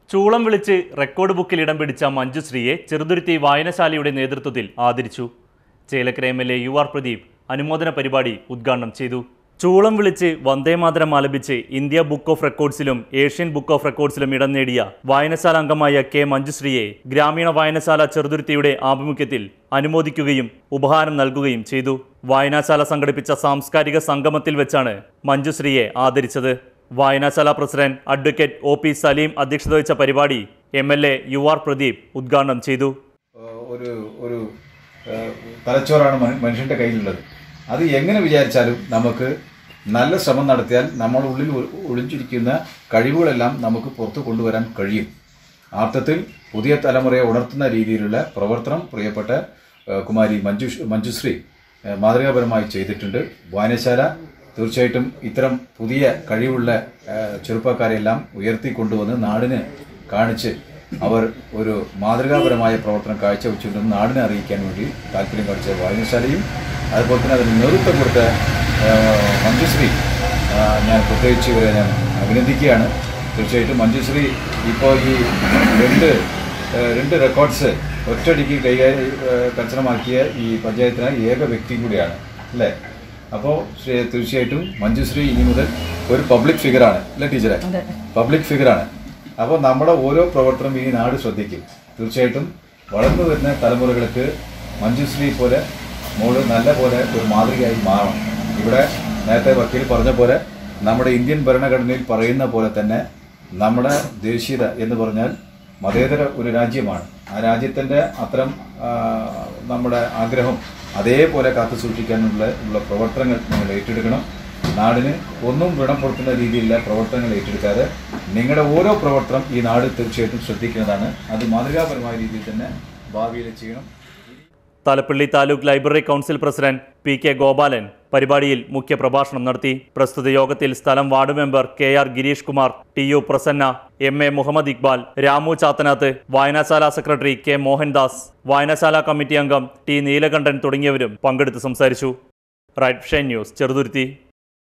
ചൂളം വിളിച്ച് റെക്കോർഡ് ബുക്കിൽ ഇടം പിടിച്ച മഞ്ജുശ്രീയെ ചെറുതുരുത്തി വായനശാലയുടെ നേതൃത്വത്തിൽ ആദരിച്ചു Chelakkara M L A U R Pradeep അനുമോദന പരിപാടി ഉദ്ഘാടനം ചെയ്തു ചൂളം വിളിച്ച് വന്ദേമാതരം ആലപിച്ച് ഇന്ത്യ ബുക്ക് ഓഫ് റെക്കോർഡ്സിലും ഏഷ്യൻ ബുക്ക് ഓഫ് റെക്കോർഡ്സിലും ഇടം നേടിയ വായനശാല അംഗമായ കെ മഞ്ജുശ്രീയെ ഗ്രാമീണ വായനശാല ചെറുതുരുത്തിയുടെ ആഭിമുഖ്യത്തിൽ അനുമോദിക്കുകയും ഉപഹാരം നൽകുകയും ചെയ്തു വായനശാല സംഘടിപ്പിച്ച സാംസ്കാരിക സംഗമത്തിൽ വെച്ചാണ് മഞ്ജുശ്രീയെ ആദരിച്ചത് വായനശാല president advocate O P Saleem അധ്യക്ഷത വഹിച്ച പരിപാടി M L A U R Pradeep ഉദ്ഘാടനം ചെയ്തു ഏഹ് ഒരു ഒരു ഏഹ് തലച്ചോറാണ് മനു- മനുഷ്യന്റെ കയ്യിലുള്ളത് അത് എങ്ങനെ വിചാരിച്ചാലും നമുക്ക് നല്ല ശ്രമം നടത്തിയാൽ നമ്മുടെ ഉള്ളിൽ ഒ- ഒളിച്ചിരിക്കുന്ന കഴിവുകളെല്ലാം നമുക്ക് പുറത്തു കൊണ്ടുവരാൻ കഴിയും ആ അർത്ഥത്തിൽ പുതിയ തലമുറയെ ഉണർത്തുന്ന രീതിയിലുള്ള പ്രവർത്തനം പ്രിയപ്പെട്ട ഏഹ് കുമാരി മഞ്ജു മഞ്ജുശ്രീ ഏഹ് മാതൃകാപരമായി ചെയ്തിട്ടുണ്ട് വായനശാല തീർച്ചയായിട്ടും ഇത്തരം പുതിയ കഴിവുള്ള ഏഹ് ചെറുപ്പക്കാരെല്ലാം ഉയർത്തിക്കൊണ്ടുവന്ന് നാടിന് കാണിച്ച് അവർ ഒരു മാതൃകാപരമായ പ്രവർത്തനം കാഴ്ചവെച്ചിട്ടുണ്ടെന്ന് നാടിനെ അറിയിക്കാൻ വേണ്ടി താല്പര്യം കാണിച്ച വായനശാലയും അതുപോലെ തന്നെ അതിന് നേതൃത്വം കൊടുത്ത ഏഹ്, മഞ്ജുശ്രീ ആ, ഞാൻ പ്രത്യേകിച്ച് ഇവരെ ഞാൻ അഭിനന്ദിക്കുകയാണ് തീർച്ചയായിട്ടും മഞ്ജുശ്രീ ഇപ്പോൾ ഈ രണ്ട് ഏഹ്, രണ്ട് റെക്കോർഡ്സ് ഒറ്റയടിക്ക് കൈകാര്യം ഏഹ്, കർശനമാക്കിയ ഈ പഞ്ചായത്തിന് ഏക വ്യക്തി കൂടിയാണ് അല്ലേ അപ്പോൾ തീർച്ചയായിട്ടും മഞ്ജുശ്രീ ഇനി മുതൽ ഒരു പബ്ലിക് ഫിഗറാണ് അല്ലേ ടീച്ചറെ പബ്ലിക് ഫിഗറാണ് അപ്പോൾ നമ്മുടെ ഓരോ പ്രവർത്തനം ഈ നാട് ശ്രദ്ധിക്കും തീർച്ചയായിട്ടും വളർന്നു വരുന്ന തലമുറകൾക്ക് മഞ്ജുശ്രീ പോലെ മോള് നല്ല പോലെ ഒരു മാതൃകയായി മാറണം ഇവിടെ നേരത്തെ വക്കീൽ പറഞ്ഞ പോലെ നമ്മുടെ ഇന്ത്യൻ ഭരണഘടനയിൽ പറയുന്ന പോലെ തന്നെ നമ്മുടെ ദേശീയത എന്ന് പറഞ്ഞാൽ മതേതര ഒരു രാജ്യമാണ് ആ രാജ്യത്തിൻ്റെ അത്തരം ആ, നമ്മുടെ ആഗ്രഹം അതേപോലെ കാത്തു സൂക്ഷിക്കാനുള്ള ഉള്ള പ്രവർത്തനങ്ങൾ നിങ്ങൾ ഏറ്റെടുക്കണം നാടിന് ഒന്നും വ്രണപ്പെടുത്തുന്ന രീതിയിലുള്ള പ്രവർത്തനങ്ങൾ ഏറ്റെടുക്കാതെ നിങ്ങളുടെ ഓരോ പ്രവർത്തനം ഈ നാട് തീർച്ചയായിട്ടും ശ്രദ്ധിക്കുന്നതാണ് അത് മാതൃകാപരമായ രീതിയിൽ തന്നെ ഭാവിയിൽ ചെയ്യണം Thalappilly taluk library council president P K Gopalan പരിപാടിയിൽ മുഖ്യപ്രഭാഷണം നടത്തി പ്രസ്തുത യോഗത്തിൽ സ്ഥലം ward member K R Girish Kumar T U Prasanna M A Muhammad Iqbal Ramu Chathanath വായനശാല സെക്രട്ടറി കെ മോഹൻദാസ് വായനശാല കമ്മിറ്റി അംഗം ടി നീലകണ്ഠൻ തുടങ്ങിയവരും പങ്കെടുത്ത് സംസാരിച്ചു റൈറ്റ് ഷൻ ന്യൂസ് ചെറുതുരുത്തി